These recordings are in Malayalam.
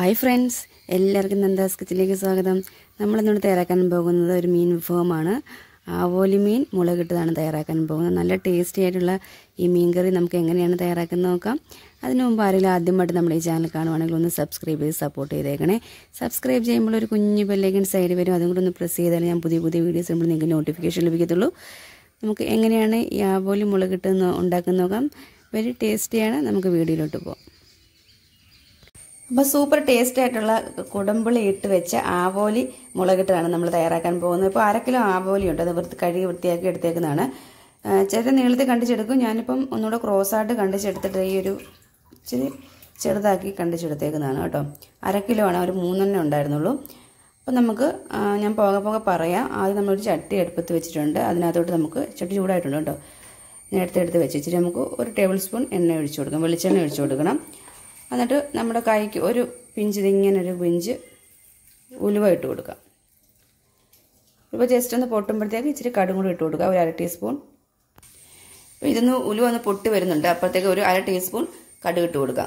ഹായ് ഫ്രണ്ട്സ് എല്ലാവർക്കും നന്ദാസ് കിച്ചണിലേക്ക് സ്വാഗതം നമ്മളിന്നോട് തയ്യാറാക്കാൻ പോകുന്നത് ഒരു മീൻ വിഭവമാണ് ആവോലി മീൻ മുളകിട്ടതാണ് തയ്യാറാക്കാൻ പോകുന്നത് നല്ല ടേസ്റ്റി ആയിട്ടുള്ള ഈ മീൻ കറി നമുക്ക് എങ്ങനെയാണ് തയ്യാറാക്കുന്നത് നോക്കാം അതിനു മുമ്പ് ആരെങ്കിലും ആദ്യമായിട്ട് നമ്മുടെ ഈ ചാനൽ കാണുവാണെങ്കിൽ ഒന്ന് സബ്സ്ക്രൈബ് ചെയ്ത് സപ്പോർട്ട് ചെയ്തേക്കണേ സബ്സ്ക്രൈബ് ചെയ്യുമ്പോൾ ഒരു കുഞ്ഞു ബെല്ലേക്കൻ സൈഡ് വരും അതും കൂടെ ഒന്ന് പ്രസ് ചെയ്താൽ ഞാൻ പുതിയ പുതിയ വീഡിയോസ് നമ്മൾ നിങ്ങൾക്ക് നോട്ടിഫിക്കേഷൻ ലഭിക്കത്തുള്ളൂ നമുക്ക് എങ്ങനെയാണ് ഈ ആവോലി മുളകിട്ട് ഉണ്ടാക്കുന്ന നോക്കാം വെരി ടേസ്റ്റിയാണ് നമുക്ക് വീഡിയോയിലോട്ട് പോകാം അപ്പോൾ സൂപ്പർ ടേസ്റ്റ് ആയിട്ടുള്ള കുടമ്പുളി ഇട്ട് വെച്ച ആവോലി മുളകിട്ടാണ് നമ്മൾ തയ്യാറാക്കാൻ പോകുന്നത് ഇപ്പോൾ അര കിലോ ആവോലി ഉണ്ട് അത് വൃത്തി കഴുകി വൃത്തിയാക്കി എടുത്തേക്കുന്നതാണ് ചെറിയ നീളത്തിൽ കണ്ടിച്ചെടുക്കും ഞാനിപ്പം ഒന്നുകൂടെ ക്രോസായിട്ട് കണ്ടിച്ചെടുത്തിട്ട് ഈ ഒരു ഇച്ചിരി ചെറുതാക്കി കണ്ടിച്ചെടുത്തേക്കുന്നതാണ് കേട്ടോ അര കിലോ ആണ് ഒരു മൂന്നെണ്ണം ഉണ്ടായിരുന്നുള്ളൂ അപ്പോൾ നമുക്ക് ഞാൻ പോകെ പോകെ പറയാം ആദ്യം നമ്മളൊരു ചട്ടി അടുപ്പത്ത് വെച്ചിട്ടുണ്ട് അതിനകത്തോട്ട് നമുക്ക് ചട്ടി ചൂടായിട്ടുണ്ട് കേട്ടോ നേരത്തെ എടുത്ത് വെച്ച് ഇച്ചിരി നമുക്ക് ഒരു ടേബിൾ സ്പൂൺ എണ്ണ ഒഴിച്ചു കൊടുക്കണം വെളിച്ചെണ്ണ ഒഴിച്ചു കൊടുക്കണം എന്നിട്ട് നമ്മുടെ കൈക്ക് ഒരു പിഞ്ച് ഇതിങ്ങനെ ഒരു പിഞ്ച് ഉലുവ ഇട്ട് കൊടുക്കാം ഇപ്പോൾ ജസ്റ്റ് ഒന്ന് പൊട്ടുമ്പോഴത്തേക്ക് ഇച്ചിരി കടും കൂടി ഇട്ട് കൊടുക്കുക ഒരു അര ടീസ്പൂൺ അപ്പോൾ ഇതൊന്ന് ഉലുവ ഒന്ന് പൊട്ടി വരുന്നുണ്ട് അപ്പോഴത്തേക്ക് ഒരു അര ടീസ്പൂൺ കടുക് ഇട്ട് കൊടുക്കാം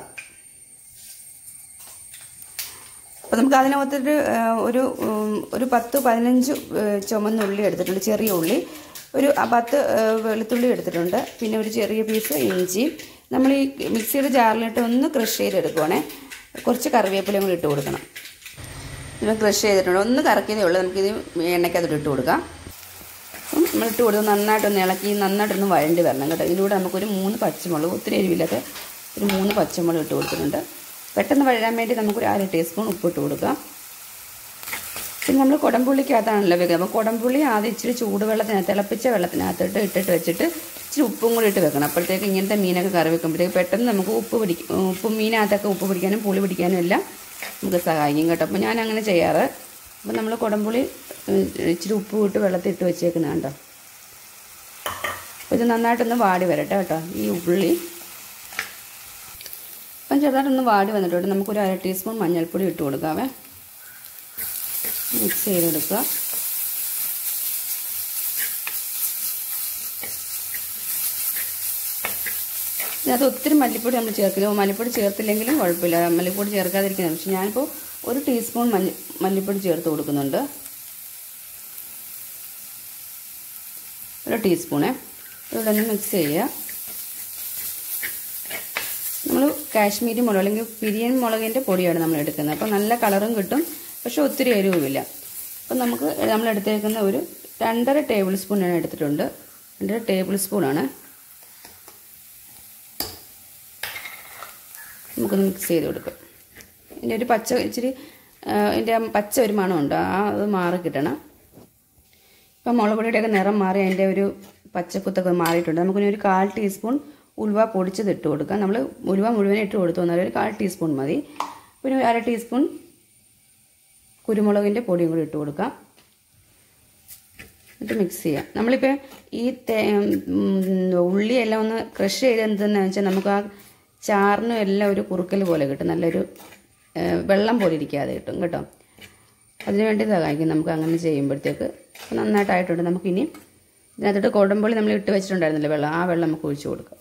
അപ്പോൾ നമുക്ക് അതിനകത്തൊരു ഒരു ഒരു പത്ത് പതിനഞ്ച് ചുമന്ന ഉള്ളി എടുത്തിട്ടുണ്ട് ചെറിയ ഉള്ളി ഒരു പത്ത് വെളുത്തുള്ളി എടുത്തിട്ടുണ്ട് പിന്നെ ഒരു ചെറിയ പീസ് ഇഞ്ചി നമ്മൾ ഈ മിക്സിയുടെ ജാറിലിട്ട് ഒന്ന് ക്രഷ് ചെയ്തെടുക്കുവാണേ കുറച്ച് കറിവേപ്പിലയും കൂടി ഇട്ട് കൊടുക്കണം നമ്മൾ ക്രഷ് ചെയ്തിട്ടുണ്ട് ഒന്ന് കറക്കിയതേ ഉള്ളൂ നമുക്കിത് എണ്ണയ്ക്കകത്തോട്ട് ഇട്ട് കൊടുക്കാം അപ്പം നമ്മൾ ഇട്ട് കൊടുത്ത് നന്നായിട്ടൊന്ന് ഇളക്കി നന്നായിട്ടൊന്ന് വഴണ്ടി വരണം കേട്ടോ ഇതിലൂടെ നമുക്കൊരു മൂന്ന് പച്ചമുളക് ഒത്തിരി എരിവില്ലാത്ത ഒരു മൂന്ന് പച്ചമുളക് ഇട്ട് കൊടുക്കുന്നുണ്ട് പെട്ടെന്ന് വഴരാൻ വേണ്ടി നമുക്കൊരു അര ടീസ്പൂൺ ഉപ്പിട്ട് കൊടുക്കാം പിന്നെ നമ്മൾ കുടംപുള്ളിക്കകത്താണല്ലോ വെക്കുന്നത് അപ്പോൾ കുടംപുള്ളി ആദ്യം ഇച്ചിരി ചൂടുവെള്ളത്തിനകത്ത് തിളപ്പിച്ച വെള്ളത്തിനകത്തിട്ട് ഇട്ടിട്ട് വെച്ചിട്ട് ഇച്ചിരി ഉപ്പും കൂടി ഇട്ട് വെക്കണം അപ്പോഴത്തേക്ക് ഇങ്ങനത്തെ മീനൊക്കെ കറി വെക്കുമ്പോഴത്തേക്ക് പെട്ടെന്ന് നമുക്ക് ഉപ്പ് പിടിക്കും ഉപ്പും മീനകത്തൊക്കെ ഉപ്പ് പിടിക്കാനും പുളി പിടിക്കാനും എല്ലാം നമുക്ക് സഹായിക്കും കേട്ടോ അപ്പോൾ ഞാൻ അങ്ങനെ ചെയ്യാറ് അപ്പോൾ നമ്മൾ കുടംപുളി ഇച്ചിരി ഉപ്പ് ഇട്ട് വെള്ളത്തിൽ ഇട്ട് വെച്ചേക്കുന്നത് കേട്ടോ അപ്പോൾ ഇത് നന്നായിട്ടൊന്ന് വാടി വരട്ടെ കേട്ടോ ഈ ഉള്ളി അപ്പം ചെറുതായിട്ടൊന്ന് വാടി വന്നിട്ടുണ്ട് നമുക്കൊരു അര ടീസ്പൂൺ മഞ്ഞൾപ്പൊടി ഇട്ട് കൊടുക്കാവേ മിക്സ് ചെയ്തെടുക്കുക ഇതിനകത്ത് ഒത്തിരി മല്ലിപ്പൊടി നമ്മൾ ചേർക്കില്ല മല്ലിപ്പൊടി ചേർത്തില്ലെങ്കിലും കുഴപ്പമില്ല മല്ലിപ്പൊടി ചേർക്കാതിരിക്കുന്നത് പക്ഷെ ഞാനിപ്പോൾ ഒരു ടീസ്പൂൺ മല്ലി മല്ലിപ്പൊടി ചേർത്ത് കൊടുക്കുന്നുണ്ട് ഒരു ടീസ്പൂണേ ഇവിടെ ഒന്ന് മിക്സ് ചെയ്യുക നമ്മൾ കാശ്മീരി മുളക് അല്ലെങ്കിൽ പിരിയൻ മുളകിൻ്റെ പൊടിയാണ് നമ്മൾ എടുക്കുന്നത് അപ്പോൾ നല്ല കളറും കിട്ടും പക്ഷെ ഒത്തിരി എരിവുമില്ല അപ്പം നമുക്ക് നമ്മൾ എടുത്തേക്കുന്ന ഒരു രണ്ടര ടേബിൾ സ്പൂൺ ഞാൻ എടുത്തിട്ടുണ്ട് രണ്ടര ടേബിൾ സ്പൂണാണ് നമുക്കൊന്ന് മിക്സ് ചെയ്ത് കൊടുക്കാം ഇതിൻ്റെ ഒരു പച്ച ഇച്ചിരി ഇതിൻ്റെ പച്ച ഒരു മണമുണ്ട് ആ അത് മാറി കിട്ടണം ഇപ്പം മുളക് പൊടിയുടെയൊക്കെ നിറം മാറി അതിൻ്റെ ഒരു പച്ചക്കുത്തൊക്കെ മാറിയിട്ടുണ്ട് നമുക്കിനി ഒരു കാൽ ടീസ്പൂൺ ഉലുവ പൊടിച്ചത് ഇട്ട് കൊടുക്കാം നമ്മൾ ഉലുവ മുഴുവൻ ഇട്ട് കൊടുത്തു വന്നാൽ ഒരു കാൽ ടീസ്പൂൺ മതി പിന്നെ അര ടീസ്പൂൺ കുരുമുളകിൻ്റെ പൊടിയും കൂടി ഇട്ട് കൊടുക്കാം എന്നിട്ട് മിക്സ് ചെയ്യാം നമ്മളിപ്പോൾ ഈ ഉള്ളിയെല്ലാം ഒന്ന് ക്രഷ് ചെയ്ത് എന്തെന്ന് വെച്ചാൽ നമുക്ക് ആ ചാറിനും എല്ലാം ഒരു കുറുക്കൽ പോലെ കിട്ടും നല്ലൊരു വെള്ളം പോലെ ഇരിക്കാതെ കിട്ടും കേട്ടോ അതിന് വേണ്ടി സഹായിക്കും നമുക്ക് അങ്ങനെ ചെയ്യുമ്പോഴത്തേക്ക് നന്നായിട്ടായിട്ടുണ്ട് നമുക്കിനി ഇതിനകത്തോട്ട് കൊടമ്പുളി നമ്മൾ ഇട്ട് വെച്ചിട്ടുണ്ടായിരുന്നില്ല വെള്ളം ആ വെള്ളം നമുക്ക് ഒഴിച്ചു കൊടുക്കാം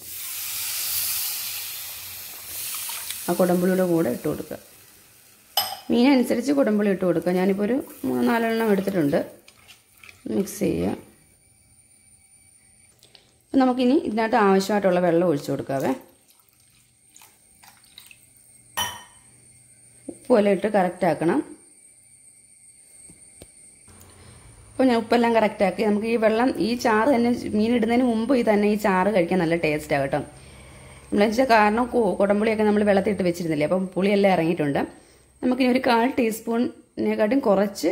ആ കുടമ്പുളിയുടെ കൂടെ ഇട്ട് കൊടുക്കുക മീനനുസരിച്ച് കുടമ്പുളി ഇട്ട് കൊടുക്കുക ഞാനിപ്പോൾ ഒരു മൂന്ന് നാലെണ്ണം എടുത്തിട്ടുണ്ട് മിക്സ് ചെയ്യുക അപ്പം നമുക്കിനി ഇതിനകത്ത് ആവശ്യമായിട്ടുള്ള വെള്ളം ഒഴിച്ചു കൊടുക്കാവേ ഉപ്പുമെല്ലാം ഇട്ട് കറക്റ്റ് ആക്കണം അപ്പോൾ ഞാൻ ഉപ്പെല്ലാം കറക്റ്റ് ആക്കി നമുക്ക് ഈ വെള്ളം ഈ ചാറ് തന്നെ മീൻ ഇടുന്നതിന് മുമ്പ് ഈ തന്നെ ഈ ചാറ് കഴിക്കാൻ നല്ല ടേസ്റ്റാണ് കേട്ടോ നമ്മളെന്ന് വെച്ചാൽ കാരണം കുടമ്പുളിയൊക്കെ നമ്മൾ വെള്ളത്തിട്ട് വെച്ചിരുന്നില്ലേ അപ്പം പുളിയെല്ലാം ഇറങ്ങിയിട്ടുണ്ട് നമുക്കിനി ഒരു കാൽ ടീസ്പൂണിനെക്കാട്ടും കുറച്ച്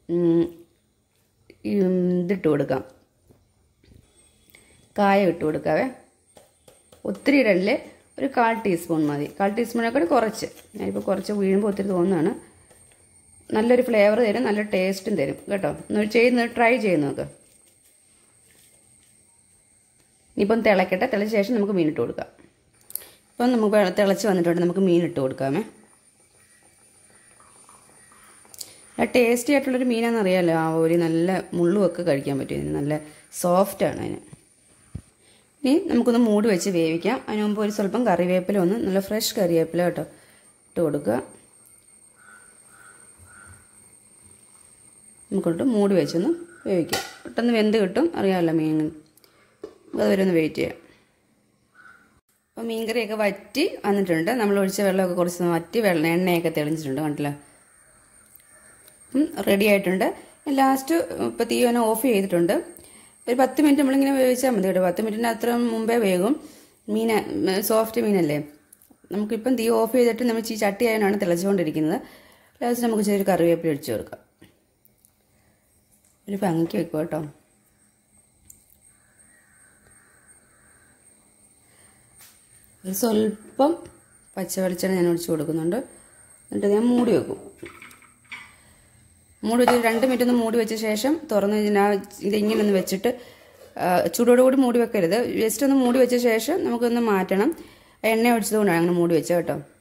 ഇതിട്ട് കൊടുക്കാം കായ ഇട്ട് കൊടുക്കാവേ ഒത്തിരി ഇടല്ലേ ഒരു കാൽ ടീസ്പൂൺ മതി കാൽ ടീസ്പൂണേക്കാട്ട് കുറച്ച് ഞാനിപ്പോൾ കുറച്ച് വീഴുമ്പോൾ ഒത്തിരി തോന്നുന്നതാണ് നല്ലൊരു ഫ്ലേവർ തരും നല്ല ടേസ്റ്റും തരും കേട്ടോ ഒന്ന് ചെയ്ത് ട്രൈ ചെയ്ത് നോക്ക് ഇനിയിപ്പം തിളക്കട്ടെ തിളച്ച ശേഷം നമുക്ക് മീനിട്ട് കൊടുക്കാം ഇപ്പം നമുക്ക് തിളച്ച് വന്നിട്ടുണ്ട് നമുക്ക് മീനിട്ട് കൊടുക്കാമേ ടേസ്റ്റി ആയിട്ടുള്ളൊരു മീനാണെന്ന് അറിയാമല്ലോ ആ ഒരു നല്ല മുള്ളുമൊക്കെ കഴിക്കാൻ പറ്റും ഇതിന് നല്ല സോഫ്റ്റാണ് അതിന് ഇനി നമുക്കൊന്ന് മൂടി വെച്ച് വേവിക്കാം അതിന് മുമ്പ് ഒരു സ്വല്പം കറിവേപ്പില ഒന്ന് നല്ല ഫ്രഷ് കറിവേപ്പില കേട്ടോ ഇട്ട് കൊടുക്കുക നമുക്കൊണ്ട് മൂടി വെച്ചൊന്ന് വേവിക്കാം പെട്ടെന്ന് വെന്ത് കിട്ടും അറിയാമല്ലോ മീൻ അതുവരെ ഒന്ന് വെയിറ്റ് ചെയ്യാം അപ്പോൾ മീൻകറിയൊക്കെ വറ്റി വന്നിട്ടുണ്ട് നമ്മൾ ഒഴിച്ച വെള്ളമൊക്കെ കുറച്ച് വറ്റി വെള്ളം എണ്ണയൊക്കെ തെളിഞ്ഞിട്ടുണ്ട് കണ്ടില്ല റെഡി ആയിട്ടുണ്ട് ലാസ്റ്റ് ഇപ്പോൾ തീ ഒന്ന് ഓഫ് ചെയ്തിട്ടുണ്ട് ഒരു പത്ത് മിനിറ്റ് നമ്മളിങ്ങനെ വേവിച്ചാൽ മതി കേട്ടോ പത്ത് മിനിറ്റിന് അത്ര മുമ്പേ വേകും മീൻ സോഫ്റ്റ് മീനല്ലേ നമുക്കിപ്പം തീ ഓഫ് ചെയ്തിട്ട് നമ്മൾ ഈ ചട്ടി ആയതിനാണ് തിളച്ചുകൊണ്ടിരിക്കുന്നത് ലാസ്റ്റ് നമുക്ക് ചെറിയ കറിവേപ്പില ഒഴിച്ചു കൊടുക്കാം ഒരു ഭംഗിക്ക് വെക്കും കേട്ടോ ഒരു സ്വല്പം പച്ച വെളിച്ചെണ്ണ ഞാൻ ഒഴിച്ച് കൊടുക്കുന്നുണ്ട് എന്നിട്ട് ഞാൻ മൂടി വെക്കും മൂടി വെച്ച് രണ്ട് മിനിറ്റ് ഒന്ന് മൂടി വെച്ച ശേഷം തുറന്ന് ഇതിനാ ഇതിങ്ങനെ ഒന്ന് വെച്ചിട്ട് ചൂടോടുകൂടി മൂടി വെക്കരുത് ജസ്റ്റ് ഒന്ന് മൂടി വെച്ച ശേഷം നമുക്കൊന്ന് മാറ്റണം എണ്ണ ഒഴിച്ചതുകൊണ്ടാണ് അങ്ങനെ മൂടി വെച്ചത് കേട്ടോ